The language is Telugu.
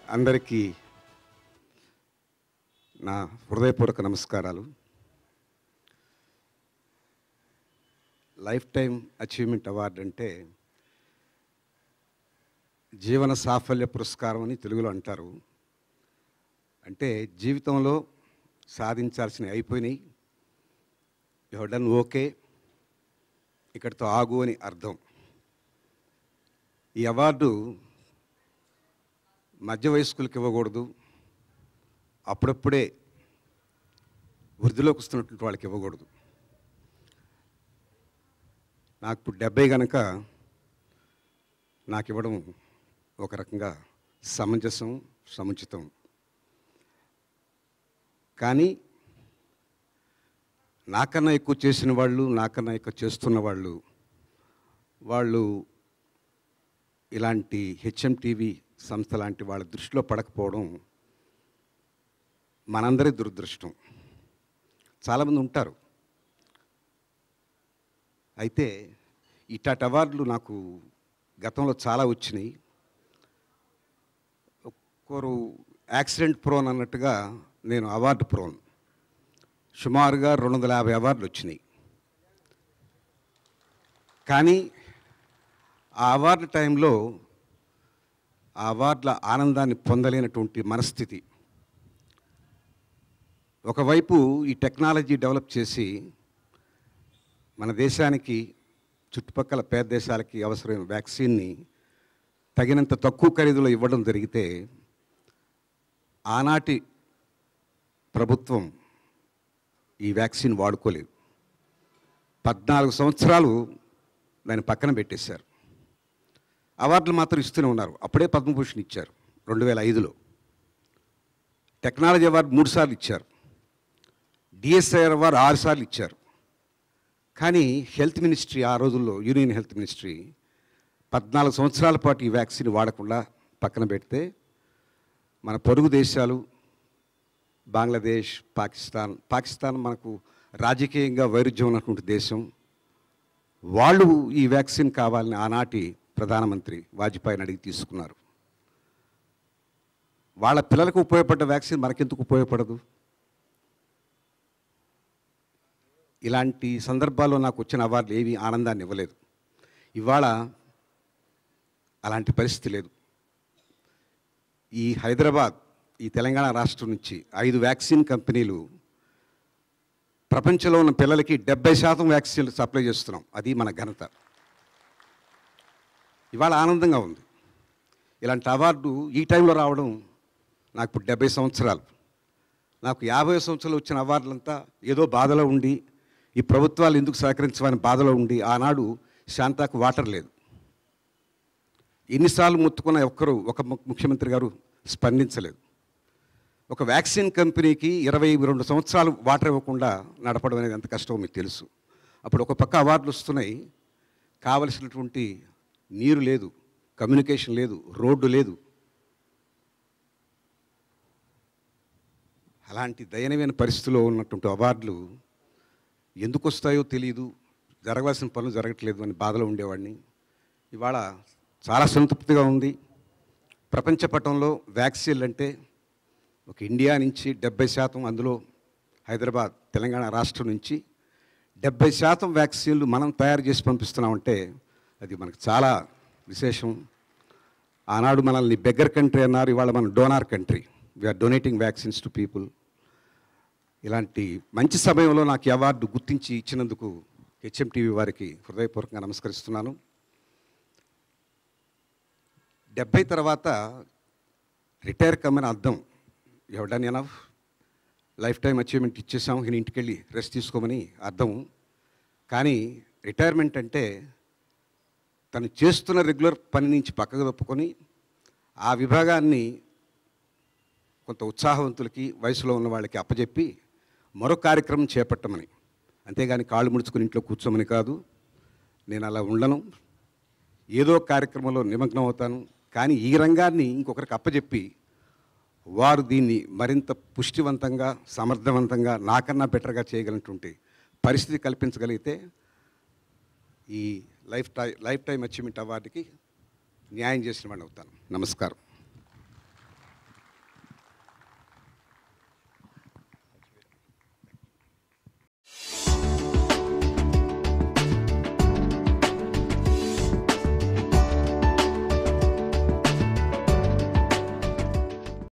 అందరికీ నా హృదయపూర్వక నమస్కారాలు లైఫ్ టైం అచీవ్మెంట్ అవార్డు అంటే జీవన సాఫల్య పురస్కారం అని తెలుగులో అంటారు అంటే జీవితంలో సాధించాల్సినవి అయిపోయినాయి యు డన్ ఓకే ఇక్కడితో ఆగు అని అర్థం ఈ అవార్డు మధ్య వయస్కులకు ఇవ్వకూడదు అప్పుడప్పుడే వృద్ధిలోకి వస్తున్నటువంటి వాళ్ళకి ఇవ్వకూడదు నాకు ఇప్పుడు డెబ్బై కనుక నాకు ఇవ్వడం ఒక రకంగా సమంజసం సముచితం కానీ నాకన్నా ఎక్కువ చేసిన వాళ్ళు నాకన్నా ఎక్కువ చేస్తున్న వాళ్ళు వాళ్ళు ఇలాంటి హెచ్ఎం టీవీ సంస్థ లాంటి వాళ్ళ దృష్టిలో పడకపోవడం మనందరి దురదృష్టం చాలామంది ఉంటారు అయితే ఇట్లాంటి అవార్డులు నాకు గతంలో చాలా వచ్చినాయి ఒక్కరు యాక్సిడెంట్ ప్రోన్ అన్నట్టుగా నేను అవార్డు ప్రోన్ సుమారుగా రెండు వందల యాభై అవార్డులు వచ్చినాయి కానీ ఆ అవార్డు టైంలో ఆ అవార్డుల ఆనందాన్ని పొందలేనటువంటి మనస్థితి ఒకవైపు ఈ టెక్నాలజీ డెవలప్ చేసి మన దేశానికి చుట్టుపక్కల పేద దేశాలకి అవసరమైన వ్యాక్సిన్ని తగినంత తక్కువ ఖరీదులో ఇవ్వడం జరిగితే ఆనాటి ప్రభుత్వం ఈ వ్యాక్సిన్ వాడుకోలేదు పద్నాలుగు సంవత్సరాలు దాన్ని పక్కన పెట్టేశారు అవార్డులు మాత్రం ఇస్తూనే ఉన్నారు అప్పుడే పద్మభూషణ్ ఇచ్చారు రెండు వేల ఐదులో టెక్నాలజీ అవార్డు మూడు సార్లు ఇచ్చారు డిఎస్ఐఆర్ అవార్డు ఆరు సార్లు ఇచ్చారు కానీ హెల్త్ మినిస్ట్రీ ఆ రోజుల్లో యూనియన్ హెల్త్ మినిస్ట్రీ పద్నాలుగు సంవత్సరాల పాటు ఈ వ్యాక్సిన్ వాడకుండా పక్కన పెడితే మన పొరుగు దేశాలు బంగ్లాదేశ్ పాకిస్తాన్ పాకిస్తాన్ మనకు రాజకీయంగా వైరుధ్యం ఉన్నటువంటి దేశం వాళ్ళు ఈ వ్యాక్సిన్ కావాలని ఆనాటి ప్రధానమంత్రి వాజ్పేయిని అడిగి తీసుకున్నారు వాళ్ళ పిల్లలకు ఉపయోగపడ్డ వ్యాక్సిన్ మనకెందుకు ఉపయోగపడదు ఇలాంటి సందర్భాల్లో నాకు వచ్చిన అవార్డులు ఏవి ఆనందాన్ని ఇవ్వలేదు ఇవాళ అలాంటి పరిస్థితి లేదు ఈ హైదరాబాద్ ఈ తెలంగాణ రాష్ట్రం నుంచి ఐదు వ్యాక్సిన్ కంపెనీలు ప్రపంచంలో ఉన్న పిల్లలకి డెబ్బై శాతం వ్యాక్సిన్లు సప్లై చేస్తున్నాం అది మన ఘనత ఇవాళ ఆనందంగా ఉంది ఇలాంటి అవార్డు ఈ టైంలో రావడం నాకు ఇప్పుడు డెబ్బై సంవత్సరాలు నాకు యాభై సంవత్సరాలు వచ్చిన అవార్డులంతా ఏదో బాధలో ఉండి ఈ ప్రభుత్వాలు ఎందుకు సహకరించమని బాధలో ఉండి ఆనాడు శాంతాకు వాటర్ లేదు ఎన్నిసార్లు ముత్తుకున్న ఒక్కరు ఒక ము- ముఖ్యమంత్రి గారు స్పందించలేదు ఒక వ్యాక్సిన్ కంపెనీకి ఇరవై రెండు సంవత్సరాలు వాటర్ ఇవ్వకుండా నడపడం అనేది ఎంత కష్టమో మీకు తెలుసు అప్పుడు ఒక పక్క అవార్డులు వస్తున్నాయి కావలసినటువంటి నీరు లేదు కమ్యూనికేషన్ లేదు రోడ్డు లేదు అలాంటి దయనీయమైన పరిస్థితిలో ఉన్నటువంటి అవార్డులు ఎందుకు వస్తాయో తెలియదు జరగవలసిన పనులు జరగట్లేదు అని బాధలో ఉండేవాడిని ఇవాళ చాలా సంతృప్తిగా ఉంది ప్రపంచ పటంలో వ్యాక్సిన్లు అంటే ఒక ఇండియా నుంచి డెబ్బై శాతం అందులో హైదరాబాద్ తెలంగాణ రాష్ట్రం నుంచి డెబ్బై శాతం వ్యాక్సిన్లు మనం తయారు చేసి పంపిస్తున్నామంటే అది మనకు చాలా విశేషం ఆనాడు మనల్ని బెగ్గర్ కంట్రీ అన్నారు ఇవాళ మన donor country we are donating vaccines to people ఇలాంటి మంచి సమయంలో నాకు ఈ అవార్డు గుర్తించి ఇచ్చినందుకు హెచ్ఎం టీవీ వారికి హృదయపూర్వకంగా నమస్కరిస్తున్నాను డెబ్బై తర్వాత రిటైర్ కమ్మని అర్థం ఎవడన్ ఎనఫ్ లైఫ్ టైం అచీవ్మెంట్ ఇచ్చేసాం ఈయన ఇంటికి వెళ్ళి రెస్ట్ తీసుకోమని అర్థం కానీ రిటైర్మెంట్ అంటే తను చేస్తున్న రెగ్యులర్ పని నుంచి పక్కకు తప్పుకొని ఆ విభాగాన్ని కొంత ఉత్సాహవంతులకి వయసులో ఉన్న వాళ్ళకి అప్పచెప్పి మరో కార్యక్రమం చేపట్టమని అంతేగాని కాళ్ళు ముడుచుకుని ఇంట్లో కూర్చోమని కాదు నేను అలా ఉండను ఏదో కార్యక్రమంలో నిమగ్నం అవుతాను కానీ ఈ రంగాన్ని ఇంకొకరికి అప్పచెప్పి వారు దీన్ని మరింత పుష్టివంతంగా సమర్థవంతంగా నాకన్నా బెటర్గా చేయగలిగినటువంటి పరిస్థితి కల్పించగలిగితే ఈ లైఫ్ టై లైఫ్ టైం అచీవ్మెంట్ అవార్డుకి న్యాయం చేసిన వాడిని అవుతాను నమస్కారం